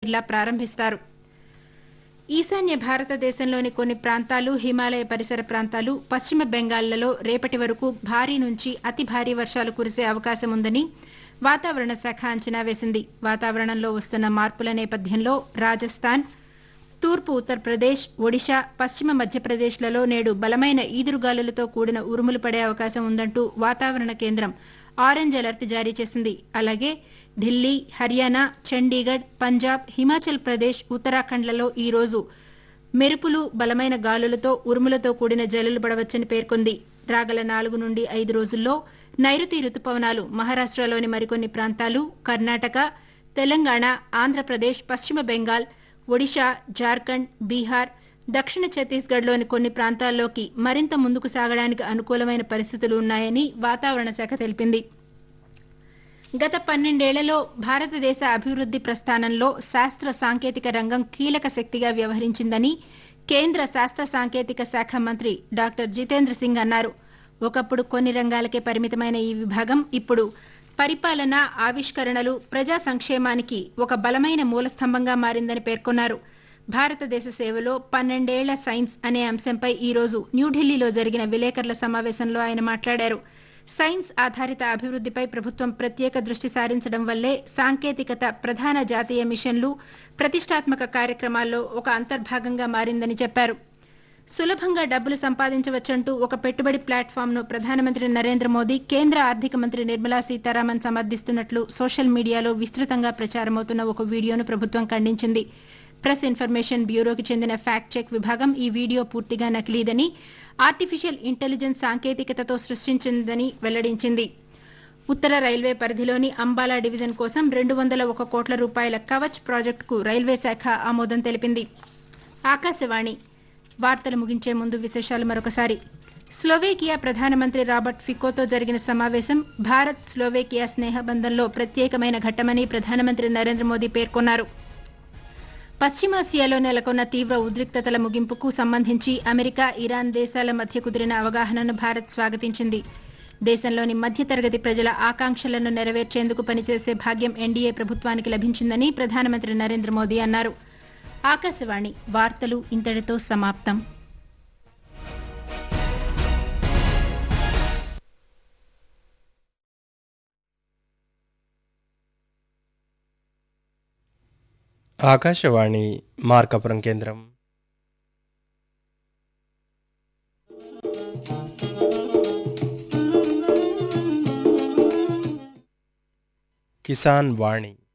బిర్లా ప్రారంభిస్తారు ఈశాన్య భారతదేశంలోని కొన్ని ప్రాంతాలు హిమాలయ పరిసర ప్రాంతాలు పశ్చిమ బెంగాల్లలో రేపటి వరకు భారీ నుంచి అతి భారీ వర్షాలు కురిసే అవకాశం ఉందని వాతావరణ శాఖ అంచనా వేసింది వాతావరణంలో వస్తున్న మార్పుల నేపథ్యంలో రాజస్థాన్ తూర్పు ఉత్తరప్రదేశ్ ఒడిశా పశ్చిమ మధ్యప్రదేశ్లలో నేడు బలమైన ఈదురుగాలులతో కూడిన ఉరుములు పడే అవకాశం ఉందంటూ వాతావరణ కేంద్రం ఆరెంజ్ అలర్ట్ జారీ చేసింది అలాగే ఢిల్లీ హర్యానా చండీగఢ్ పంజాబ్ హిమాచల్ ప్రదేశ్ ఉత్తరాఖండ్లలో ఈ రోజు మెరుపులు బలమైన గాలులతో ఉరుములతో కూడిన జల్లులు పడవచ్చని పేర్కొంది రాగల నాలుగు నుండి ఐదు రోజుల్లో నైరుతి రుతుపవనాలు మహారాష్ట్రలోని మరికొన్ని ప్రాంతాలు కర్ణాటక తెలంగాణ ఆంధ్రప్రదేశ్ పశ్చిమ బెంగాల్ ఒడిశా జార్ఖండ్ బీహార్ దక్షిణ ఛత్తీస్గఢ్లోని కొన్ని ప్రాంతాల్లోకి మరింత ముందుకు సాగడానికి అనుకూలమైన పరిస్థితులు ఉన్నాయని వాతావరణ శాఖ తెలిపింది గత పన్నెండేళ్లలో భారతదేశ అభివృద్ది ప్రస్థానంలో శాస్త్ర సాంకేతిక రంగం కీలక శక్తిగా వ్యవహరించిందని కేంద్ర శాస్త్ర సాంకేతిక శాఖ మంత్రి డాక్టర్ జితేంద్ర సింగ్ అన్నారు ఒకప్పుడు కొన్ని రంగాలకే పరిమితమైన ఈ విభాగం ఇప్పుడు పరిపాలన ఆవిష్కరణలు ప్రజా సంక్షేమానికి ఒక బలమైన మూలస్తంభంగా మారిందని పేర్కొన్నారు భారతదేశ సేవలో పన్నెండేళ్ల సైన్స్ అనే అంశంపై ఈ రోజు న్యూఢిల్లీలో జరిగిన విలేకరుల సమావేశంలో ఆయన మాట్లాడారు సైన్స్ ఆధారిత అభివృద్దిపై ప్రభుత్వం ప్రత్యేక దృష్టి సారించడం వల్లే సాంకేతికత ప్రధాన జాతీయ మిషన్లు ప్రతిష్టాత్మక కార్యక్రమాల్లో ఒక అంతర్భాగంగా మారిందని చెప్పారు సులభంగా డబ్బులు సంపాదించవచ్చంటూ ఒక పెట్టుబడి ప్లాట్ఫామ్ను ప్రధానమంత్రి నరేంద్ర మోదీ కేంద్ర ఆర్థిక మంత్రి నిర్మలా సీతారామన్ సమర్థిస్తున్నట్లు సోషల్ మీడియాలో విస్తృతంగా ప్రచారమవుతున్న ఒక వీడియోను ప్రభుత్వం ఖండించింది ప్రెస్ ఇన్ఫర్మేషన్ బ్యూరోకి చెందిన ఫ్యాక్ట్ చెక్ విభాగం ఈ వీడియో పూర్తిగా నకిలీదని ఆర్టిఫిషియల్ ఇంటెలిజెన్స్ సాంకేతికతతో సృష్టించిందని వెల్లడించింది ఉత్తర రైల్వే పరిధిలోని అంబాలా డివిజన్ కోసం రెండు వందల ఒక కోట్ల రూపాయల కవచ్ ప్రాజెక్టుకు రైల్వే శాఖ ఆమోదం తెలిపింది ఆకాశవాణి వార్తలు ముగించే ముందు విశేషాలు మరొకసారి స్లోవేకియా ప్రధానమంత్రి రాబర్ట్ ఫికోతో జరిగిన సమావేశం భారత్ స్లోవేకియా స్నేహబంధంలో ప్రత్యేకమైన ఘట్టమని ప్రధానమంత్రి నరేంద్ర మోదీ పేర్కొన్నారు పశ్చిమాసియాలో నెలకొన్న తీవ్ర ఉద్రిక్తతల ముగింపుకు సంబంధించి అమెరికా ఇరాన్ దేశాల మధ్య కుదిరిన అవగాహనను భారత్ స్వాగతించింది దేశంలోని మధ్యతరగతి ప్రజల ఆకాంక్షలను నెరవేర్చేందుకు పనిచేసే భాగ్యం ఎన్డీఏ ప్రభుత్వానికి లభించిందని ప్రధానమంత్రి నరేంద్ర మోదీ అన్నారు ఆకాశవాణి వార్తలు ఇంతటితో సమాప్తం ఆకాశవాణి మార్కపురం కేంద్రం కిసాన్ వాణి